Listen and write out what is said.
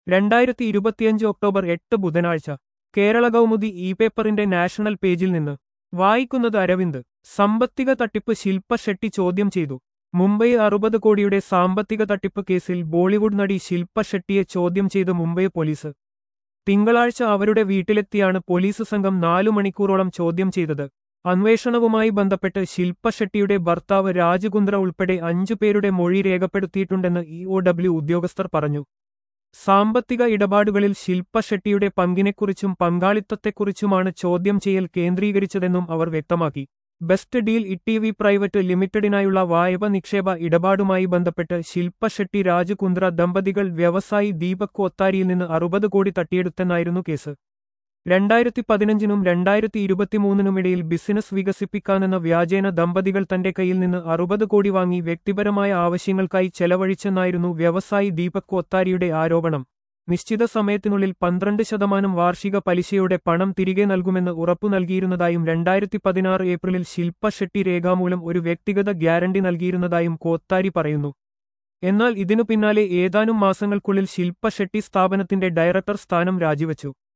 രണ്ടായിരത്തി ഇരുപത്തിയഞ്ച് ഒക്ടോബർ എട്ട് ബുധനാഴ്ച കേരള കൗമുദി ഇ പേപ്പറിന്റെ നാഷണൽ പേജിൽ നിന്ന് വായിക്കുന്നത് അരവിന്ദ് സാമ്പത്തിക തട്ടിപ്പ് ശില്പ ഷെട്ടി ചോദ്യം ചെയ്തു മുംബൈ അറുപത് കോടിയുടെ സാമ്പത്തിക തട്ടിപ്പ് കേസിൽ ബോളിവുഡ് നടി ശില്പ ഷെട്ടിയെ ചോദ്യം ചെയ്ത് മുംബൈ പോലീസ് തിങ്കളാഴ്ച അവരുടെ വീട്ടിലെത്തിയാണ് പോലീസ് സംഘം നാലു മണിക്കൂറോളം ചോദ്യം ചെയ്തത് അന്വേഷണവുമായി ബന്ധപ്പെട്ട് ശില്പ ഷെട്ടിയുടെ ഭർത്താവ് രാജകുന്ദ്ര ഉൾപ്പെടെ അഞ്ചു പേരുടെ മൊഴി രേഖപ്പെടുത്തിയിട്ടുണ്ടെന്ന് ഇ ഒ ഡബ്ല്യു ഉദ്യോഗസ്ഥർ പറഞ്ഞു സാമ്പത്തിക ഇടപാടുകളിൽ ശില്പ ഷെട്ടിയുടെ പങ്കിനെക്കുറിച്ചും പങ്കാളിത്തത്തെക്കുറിച്ചുമാണ് ചോദ്യം ചെയ്യൽ കേന്ദ്രീകരിച്ചതെന്നും അവർ വ്യക്തമാക്കി ബെസ്റ്റ് ഡീൽ ഇടിവി പ്രൈവറ്റ് ലിമിറ്റഡിനായുള്ള വായ്പ നിക്ഷേപ ഇടപാടുമായി ബന്ധപ്പെട്ട് ശില്പ ഷെട്ടി രാജകുന്ദ്ര ദമ്പതികൾ വ്യവസായി ദീപക് കോത്താരിയിൽ നിന്ന് അറുപത് കോടി തട്ടിയെടുത്തെന്നായിരുന്നു കേസ് രണ്ടായിരത്തി പതിനഞ്ചിനും രണ്ടായിരത്തി ഇരുപത്തിമൂന്നിനുമിടയിൽ ബിസിനസ് വികസിപ്പിക്കാനെന്ന വ്യാജേന ദമ്പതികൾ തന്റെ കയ്യിൽ നിന്ന് അറുപത് കോടി വാങ്ങി വ്യക്തിപരമായ ആവശ്യങ്ങൾക്കായി ചെലവഴിച്ചെന്നായിരുന്നു വ്യവസായി ദീപക് കോത്താരിയുടെ ആരോപണം നിശ്ചിത സമയത്തിനുള്ളിൽ പന്ത്രണ്ട് ശതമാനം വാർഷിക പലിശയുടെ പണം തിരികെ നൽകുമെന്ന് ഉറപ്പു നൽകിയിരുന്നതായും രണ്ടായിരത്തി പതിനാറ് ഏപ്രിലിൽ ശില്പ ഷെട്ടി രേഖാമൂലം ഒരു വ്യക്തിഗത ഗ്യാരണ്ടി നൽകിയിരുന്നതായും കോത്താരി പറയുന്നു എന്നാൽ ഇതിനു പിന്നാലെ ഏതാനും മാസങ്ങൾക്കുള്ളിൽ ശില്പ ഷെട്ടി സ്ഥാപനത്തിന്റെ ഡയറക്ടർ സ്ഥാനം രാജിവച്ചു